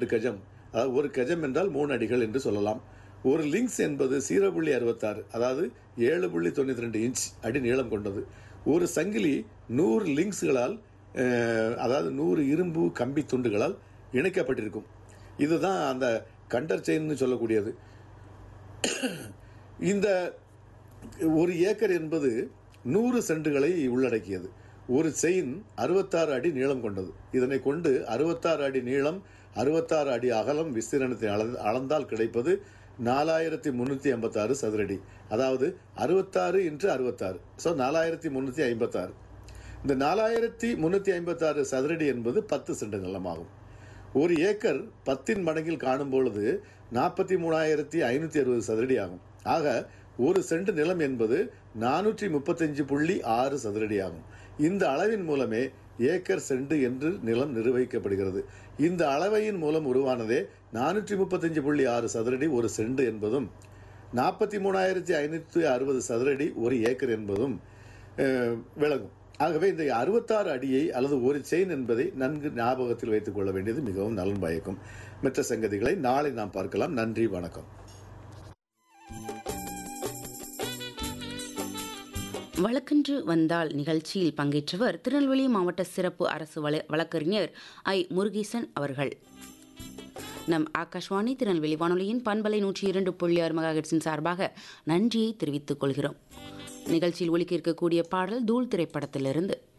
ரெண்டு கஜம் அதாவது ஒரு கஜம் என்றால் மூணு அடிகள் என்று சொல்லலாம் ஒரு லிங்க்ஸ் என்பது சீரோ புள்ளி அறுபத்தாறு அதாவது ஏழு புள்ளி தொண்ணூற்றி ரெண்டு இன்ச் அடி நீளம் கொண்டது ஒரு சங்கிலி நூறு லிங்க்ஸ்களால் அஹ், அதாவது நூறு இரும்பு கம்பி துண்டுகளால் இணைக்கப்பட்டிருக்கும் இதுதான் அந்த கண்டர் செயின்னு சொல்லக்கூடியது இந்த ஒரு ஏக்கர் என்பது நூறு சென்டுகளை உள்ளடக்கியது ஒரு செயின் அறுபத்தாறு அடி நீளம் கொண்டது இதனை கொண்டு அறுபத்தாறு அடி நீளம் அறுபத்தாறு அடி அகலம் விஸ்தீரணத்தை அள- அளந்தால் கிடைப்பது நாலாயிரத்தி முன்னூற்றி ஐம்பத்தாறு சதுரடி அதாவது அறுபத்தாறு இன்று அறுபத்தாறு ஸோ நாலாயிரத்தி முன்னூற்றி ஐம்பத்தாறு இந்த நாலாயிரத்தி முன்னூற்றி ஐம்பத்தாறு சதுரடி என்பது பத்து சென்ட் நிலமாகும் ஒரு ஏக்கர் பத்தின் மடங்கில் காணும் பொழுது நாற்பத்தி மூணாயிரத்தி ஐநூற்றி அறுபது சதுரடி ஆகும் ஆக ஒரு சென்ட் நிலம் என்பது நானூற்றி முப்பத்தஞ்சு புள்ளி ஆறு சதுரடி ஆகும் இந்த அளவின் மூலமே ஏக்கர் சென்ட் என்று நிலம் நிர்வகிக்கப்படுகிறது இந்த அளவையின் மூலம் உருவானதே நானூற்றி முப்பத்தஞ்சு புள்ளி ஆறு சதுரடி ஒரு சென்ட் என்பதும் நாற்பத்தி மூணாயிரத்தி ஐநூற்றி அறுபது சதுரடி ஒரு ஏக்கர் என்பதும் அஹ், விளங்கும் ஆகவே இந்த அறுபத்தாறு அடியை அல்லது ஒரு செயின் என்பதை நன்கு ஞாபகத்தில் வைத்துக் கொள்ள வேண்டியது மிகவும் நலன் பயக்கும் மற்ற சங்கதிகளை நாளை நாம் பார்க்கலாம் நன்றி வணக்கம் வழக்கன்று வந்தால் நிகழ்ச்சியில் பங்கேற்றவர் திருநெல்வேலி மாவட்ட சிறப்பு அரசு வழ- வழக்கறிஞர் ஐ முருகேசன் அவர்கள் நம் ஆகாஷ்வாணி திருநெல்வேலி வானொலியின் பண்பலை நூற்றி இரண்டு புள்ளி ஆறு மெகாஹெட்ஸின் சார்பாக நன்றியை தெரிவித்துக் கொள்கிறோம் நிகழ்ச்சியில் ஒலிக்க இருக்கக்கூடிய பாடல் தூள் திரைப்படத்திலிருந்து